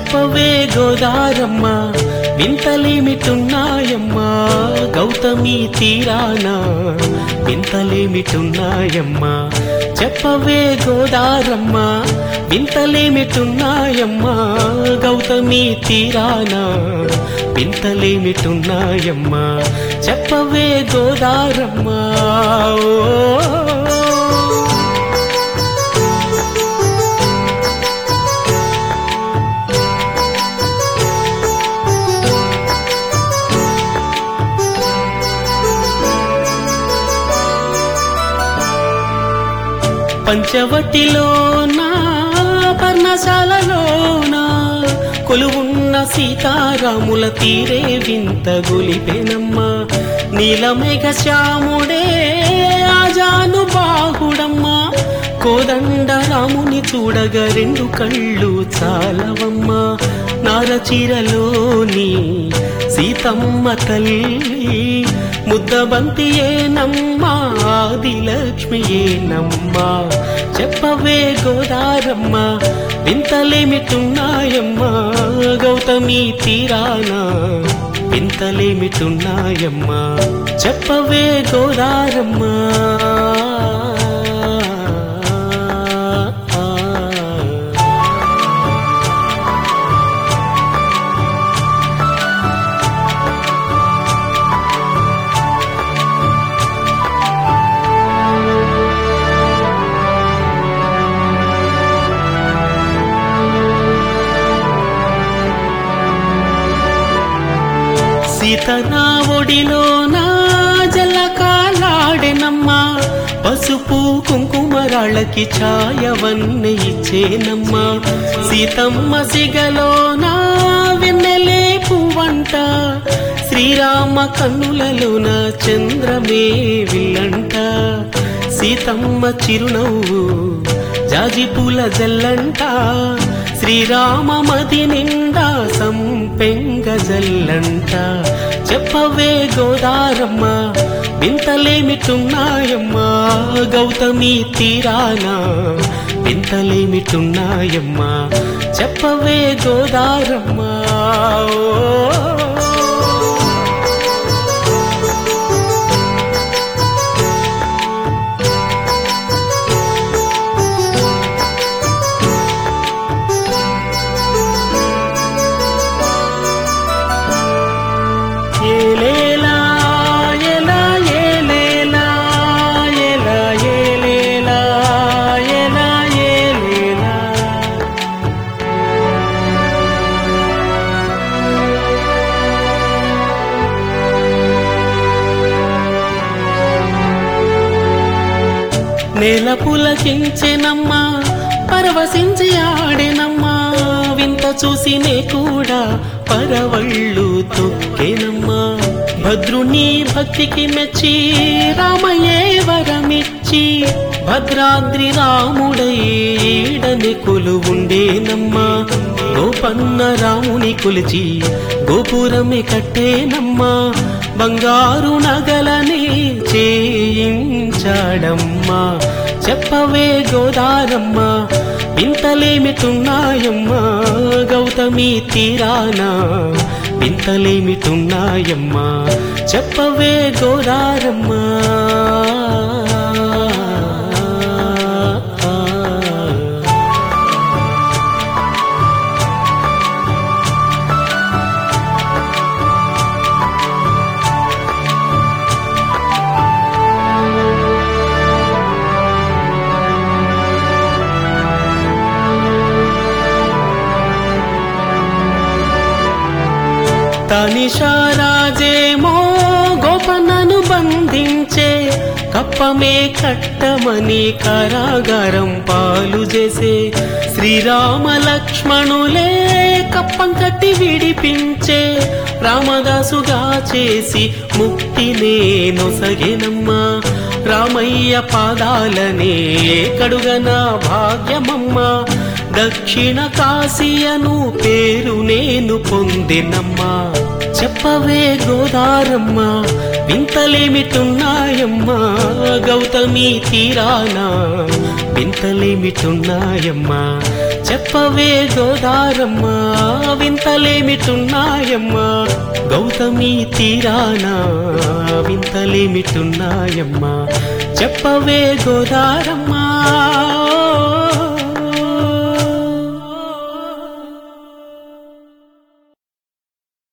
చెప్పవే గోదారమ్మ వింతలేమిటున్నాయమ్మా గౌతమి తీరానా వింతలేమిటున్నాయమ్మా చెప్పవే గోదారమ్మ వింతలేమిటున్నాయమ్మా గౌతమి తీరానా వింతలేమిటున్నాయమ్మా చెప్పవే గోదారమ్మ ఓ పంచవటిలోన పర్ణశాలలోన కొలువున్న సీతారాముల తీరే వింత గులిపెనమ్మ నీలమేఘ శ్యాముడే ఆజాను బాహుడమ్మ కోదండ రాముని చూడగ రెండు కళ్ళు చాలవమ్మ నారచీరలోని సీతమ్మ తల్లి ముద్దబంతి ఏనమ్మా ఆదిలక్ష్మి ఏనమ్మా చెప్పవే గోదారమ్మ వింతలేమిటున్నాయమ్మా గౌతమి తీరానా వింతలేమిటున్నాయమ్మా చెప్పవే గోదారమ్మ సీతనా ఒడిలోనా జలకాలాడెనమ్మా పసుపు కుంకుమరాళ్ళకి ఛాయవన్నె ఇచ్చేనమ్మా సీతమ్మ సిగలోనా వెన్నెలే పువ్వంట శ్రీరామ కన్నులలోన చంద్రమే విల్లంట సీతమ్మ చిరునవ్వు జాజి పూల జల్లంట శ్రీరామ మది నిండా సంపెంగ జల్లంట చెప్పవే గోదారమ్మ వింతలేమిటున్నాయమ్మా గౌతమి తీరానా వింతలేమిటున్నాయమ్మా చెప్పవే గోదారమ్మ ఓ ఏలేలా ఎలా ఏలేలా ఎలా ఏలేలా ఎలా ఏలేలా నేల పులకించెనమ్మా పరవశించి ఆడెనమ్మా వింత చూసినే కూడా పరవళ్ళు తొక్కెనమ్మా భద్రుని భక్తికి మెచ్చి రామయే వరమిచ్చి భద్రాద్రి రాముడై ఈడని కొలువుండేనమ్మా గోపన్న రాముని కొలిచి గోపురమే కట్టేనమ్మా బంగారు నగలనే చేయించాడమ్మా చెప్పవే గోదారమ్మ వింతలేమిటున్నాయమ్మా గౌతమి తీరానా వింతలేమిటున్నాయమ్మా చెప్పవే గోదారమ్మ తనిషారాజేమో గోపన్నను బంధించే కప్పమే కట్టమని కారాగారం పాలు చేసే శ్రీరామ లక్ష్మణులే కప్పం కట్టి విడిపించే రామదాసుగా చేసి ముక్తినే నొసగెనమ్మా రామయ్య పాదాలనే కడుగన భాగ్యమమ్మా దక్షిణ కాశీయను పేరు నేను పొందినమ్మా చెప్పవే గోదారమ్మ వింతలేమిటున్నాయమ్మా గౌతమి తీరానా వింతలేమిటున్నాయమ్మా చెప్పవే గోదారమ్మా వింతలేమిటున్నాయమ్మా గౌతమి తీరానా వింతలేమిటున్నాయమ్మా చెప్పవే గోదారమ్మా